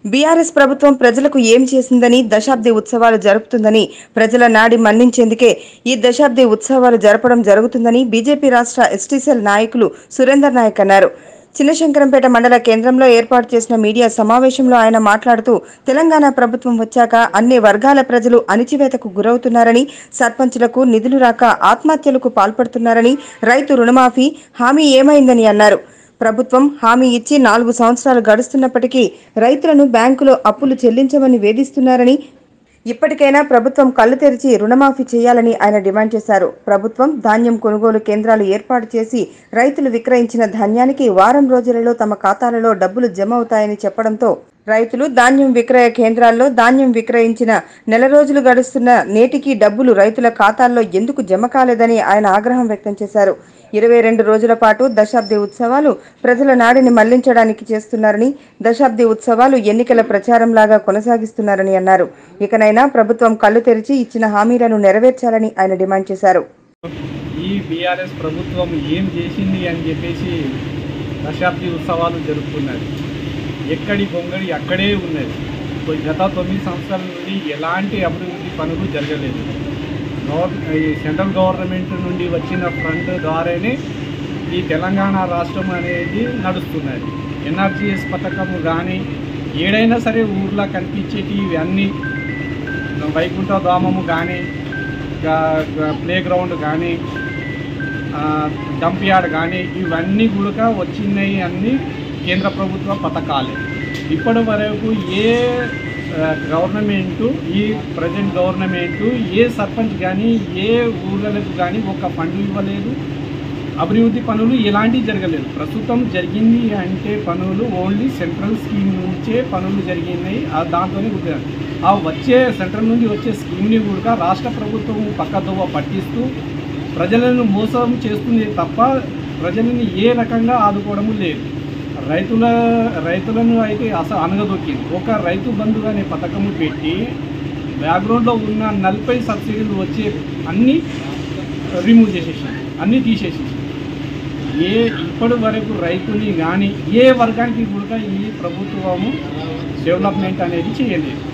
BRS ప్రభుత్వం ప్రజలకు ఏం చేసిందని దశాబ్ది ఉత్సవాలు జరుపుతుందని ప్రజల నాడి మన్నించేందుకే ఈ దశాబ్ది ఉత్సవాలు జరపడం జరుగుతుందని బీజేపీ రాష్ట్ర ఎస్టీసెల్ నాయకులు సురేందర్ నాయక్ అన్నారు చిన్నశంకరంపేట మండల కేంద్రంలో ఏర్పాటు చేసిన మీడియా సమావేశంలో ఆయన మాట్లాడుతూ తెలంగాణ ప్రభుత్వం వచ్చాక అన్ని వర్గాల ప్రజలు అణిచివేతకు గురవుతున్నారని సర్పంచులకు నిధులు రాక ఆత్మహత్యలకు పాల్పడుతున్నారని రైతు రుణమాఫీ హామీ ఏమైందని అన్నారు ప్రభుత్వం హామీ ఇచ్చి నాలుగు సంవత్సరాలు గడుస్తున్నప్పటికీ రైతులను బ్యాంకులో అప్పులు చెల్లించమని వేధిస్తున్నారని ఇప్పటికైనా ప్రభుత్వం కళ్ళు తెరిచి రుణమాఫీ చేయాలని ఆయన డిమాండ్ చేశారు ప్రభుత్వం ధాన్యం కొనుగోలు కేంద్రాలు ఏర్పాటు చేసి రైతులు విక్రయించిన ధాన్యానికి వారం రోజులలో తమ ఖాతాలలో డబ్బులు జమ అవుతాయని చెప్పడంతో రైతులు ధాన్యం విక్రయ కేంద్రాల్లో ధాన్యం విక్రయించిన నెల రోజులు గడుస్తున్న నేటికి డబ్బులు రైతుల ఖాతాల్లో ఎందుకు జమ కాలేదని ఆయన ఆగ్రహం వ్యక్తం చేశారు ఇరవై రెండు రోజుల పాటు దశాబ్ది ఉత్సవాలు ప్రజల నాడిని మళ్లించడానికి చేస్తున్నారని దశాబ్ది ఉత్సవాలు ఎన్నికల ప్రచారంలాగా కొనసాగిస్తున్నారని అన్నారు ఇకనైనా ప్రభుత్వం కళ్ళు తెరిచి ఇచ్చిన హామీలను నెరవేర్చాలని ఆయన డిమాండ్ చేశారు ఈ బీఆర్ఎస్ ప్రభుత్వం ఏం చేసింది అని చెప్పేసి దశాబ్ది ఉత్సవాలు జరుపుకున్నది ఎక్కడి గొంగడి అక్కడే ఉన్నది కొ- గత తొమ్మిది సంవత్సరాల నుండి ఎలాంటి అభివృద్ధి పనులు జరగలేదు గవర్ ఈ సెంట్రల్ గవర్నమెంట్ నుండి వచ్చిన ఫండ్ ద్వారానే ఈ తెలంగాణ రాష్ట్రం అనేది నడుస్తున్నది ఎన్ఆర్జీఎస్ పథకము కానీ ఏడైనా సరే ఊర్లో కనిపించేటి ఇవన్నీ వైకుంఠ ధామము కానీ ప్లే గ్రౌండ్ కానీ డంప్ యార్డ్ కానీ ఇవన్నీ కూడా వచ్చినాయి అన్ని కేంద్ర ప్రభుత్వ పథకాలే ఇప్పటి వరకు ఏ గవర్నమెంటు ఈ ప్రజెంట్ గవర్నమెంటు ఏ సర్పంచ్ కానీ ఏ ఊళ్ళకు కానీ ఒక ఫండ్ ఇవ్వలేదు అభివృద్ధి పనులు ఎలాంటివి జరగలేదు ప్రస్తుతం జరిగింది అంటే పనులు ఓన్లీ సెంట్రల్ స్కీమ్ నుంచే పనులు జరిగినాయి ఆ దాంతోనే గుర్తు ఆ వచ్చే సెంట్రల్ నుండి వచ్చే స్కీమ్ని కూడా రాష్ట్ర ప్రభుత్వం పక్కదోవ పట్టిస్తూ ప్రజలను మోసం చేస్తుంది తప్ప ప్రజలని ఏ రకంగా ఆదుకోవడము లేదు రైతుల రైతులను అయితే అసలు అనగదొక్కింది ఒక రైతు బంధు అనే పథకము పెట్టి బ్యాక్గ్రౌండ్లో ఉన్న నలభై సబ్సిడీలు వచ్చే అన్నీ రిమూవ్ చేసేసింది అన్నీ తీసేసేసి ఏ ఇప్పటి వరకు రైతుని కానీ ఏ వర్గానికి కూడా ఈ ప్రభుత్వము డెవలప్మెంట్ అనేది చేయలేదు